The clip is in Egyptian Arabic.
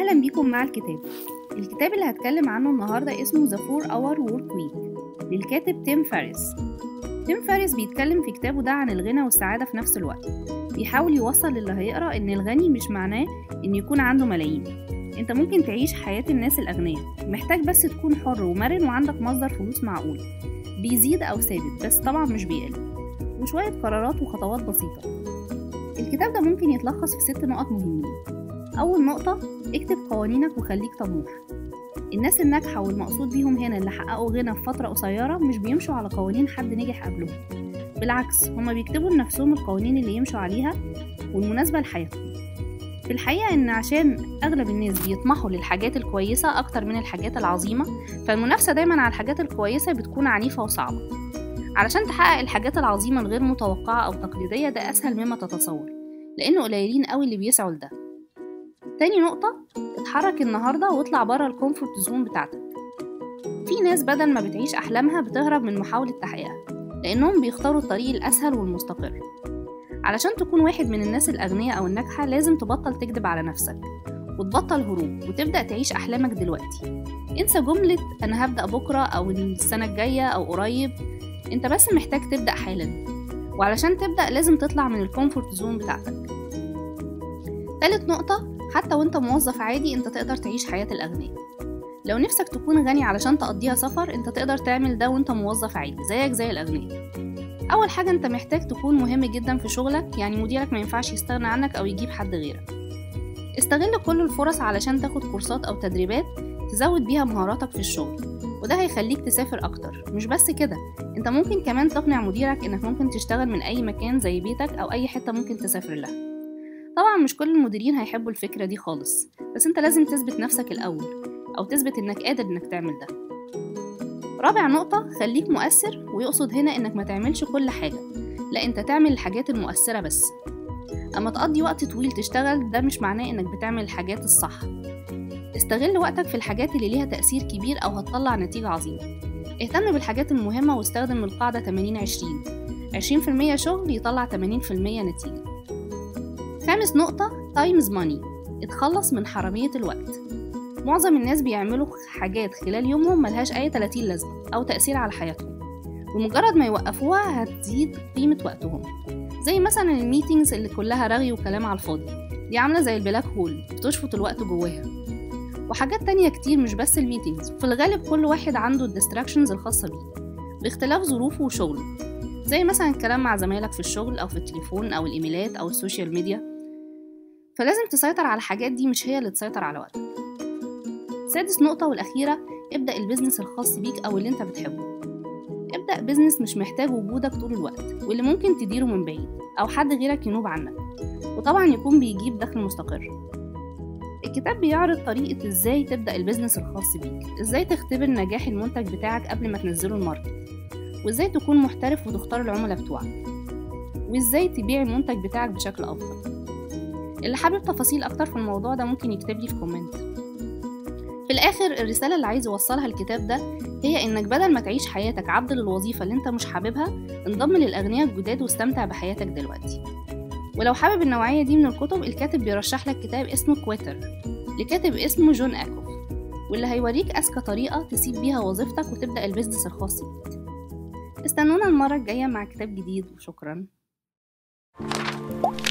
أهلا بيكم مع الكتاب الكتاب اللي هتكلم عنه النهاردة اسمه The 4 Hour Work Week للكاتب تيم فارس تيم فارس بيتكلم في كتابه ده عن الغنى والسعادة في نفس الوقت بيحاول يوصل للي هيقرأ إن الغني مش معناه إن يكون عنده ملايين انت ممكن تعيش حياة الناس الأغنياء محتاج بس تكون حر ومرن وعندك مصدر فلوس معقول بيزيد أو ثابت بس طبعا مش بيقل وشوية قرارات وخطوات بسيطة الكتاب ده ممكن يتلخص في ست نقط مهمين أول نقطة اكتب قوانينك وخليك طموح الناس الناجحة والمقصود بيهم هنا اللي حققوا غنى في فترة قصيرة مش بيمشوا على قوانين حد نجح قبلهم بالعكس هما بيكتبوا لنفسهم القوانين اللي يمشوا عليها والمناسبة لحياتهم في الحقيقة إن عشان أغلب الناس بيطمحوا للحاجات الكويسة أكتر من الحاجات العظيمة فالمنافسة دايما على الحاجات الكويسة بتكون عنيفة وصعبة علشان تحقق الحاجات العظيمة الغير متوقعة أو تقليدية ده أسهل مما تتصور لأنه قليلين قوي اللي بيسعوا لده تاني نقطة اتحرك النهاردة واطلع برا الكومفورت زون بتاعتك في ناس بدل ما بتعيش أحلامها بتهرب من محاولة تحقيقها لأنهم بيختاروا الطريق الأسهل والمستقر علشان تكون واحد من الناس الأغنياء أو الناجحة لازم تبطل تكذب على نفسك وتبطل هروب وتبدأ تعيش أحلامك دلوقتي انسى جملة أنا هبدأ بكرة أو السنة الجاية أو قريب انت بس محتاج تبدأ حالا وعلشان تبدأ لازم تطلع من الكومفورت زون بتاعتك تالت نقطة حتى وانت موظف عادي انت تقدر تعيش حياة الأغنياء لو نفسك تكون غني علشان تقضيها سفر انت تقدر تعمل ده وانت موظف عادي زيك زي الأغنياء أول حاجة انت محتاج تكون مهم جدا في شغلك يعني مديرك ما ينفعش يستغنى عنك أو يجيب حد غيرك استغل كل الفرص علشان تاخد كورسات أو تدريبات تزود بيها مهاراتك في الشغل وده هيخليك تسافر أكتر مش بس كده انت ممكن كمان تقنع مديرك انك ممكن تشتغل من أي مكان زي بيتك أو أي حتة ممكن تسافر لها طبعا مش كل المديرين هيحبوا الفكرة دي خالص بس انت لازم تثبت نفسك الأول أو تثبت انك قادر انك تعمل ده رابع نقطة خليك مؤثر ويقصد هنا انك ما تعملش كل حاجة لا انت تعمل الحاجات المؤثرة بس اما تقضي وقت طويل تشتغل ده مش معناه انك بتعمل الحاجات الصح استغل وقتك في الحاجات اللي ليها تأثير كبير أو هتطلع نتيجة عظيمة اهتم بالحاجات المهمة واستخدم القاعدة 80 20 20% شغل يطلع 80% نتيجة خامس نقطة تايمز ماني اتخلص من حرامية الوقت معظم الناس بيعملوا حاجات خلال يومهم ملهاش أي 30 لازمة أو تأثير على حياتهم ومجرد ما يوقفوها هتزيد قيمة وقتهم زي مثلا الميتينجز اللي كلها رغي وكلام على الفاضي دي عاملة زي البلاك هول بتشفط الوقت جواها وحاجات تانية كتير مش بس الميتينجز في الغالب كل واحد عنده الديستراكشنز الخاصة بيه باختلاف ظروفه وشغله زي مثلا الكلام مع زمايلك في الشغل أو في التليفون أو الإيميلات أو السوشيال ميديا فلازم تسيطر على الحاجات دي مش هي اللي تسيطر على وقتك سادس نقطة والأخيرة ابدأ البيزنس الخاص بيك أو اللي انت بتحبه ابدأ بيزنس مش محتاج وجودك طول الوقت واللي ممكن تديره من بعيد أو حد غيرك ينوب عنك وطبعا يكون بيجيب دخل مستقر الكتاب بيعرض طريقة ازاي تبدأ البيزنس الخاص بيك ازاي تختبر نجاح المنتج بتاعك قبل ما تنزله الماركت وازاي تكون محترف وتختار العملاء بتوعك وازاي تبيع المنتج بتاعك بشكل أفضل اللي حابب تفاصيل أكتر في الموضوع ده ممكن يكتب لي في كومنت في الآخر الرسالة اللي عايز يوصلها الكتاب ده هي إنك بدل ما تعيش حياتك عبد للوظيفة اللي أنت مش حاببها انضم للأغنياء الجداد واستمتع بحياتك دلوقتي ولو حابب النوعية دي من الكتب الكاتب بيرشح لك كتاب اسمه كويتر لكاتب اسمه جون أكوف واللي هيوريك أذكى طريقة تسيب بيها وظيفتك وتبدأ البيزنس الخاص بيك استنونا المرة الجاية مع كتاب جديد وشكرا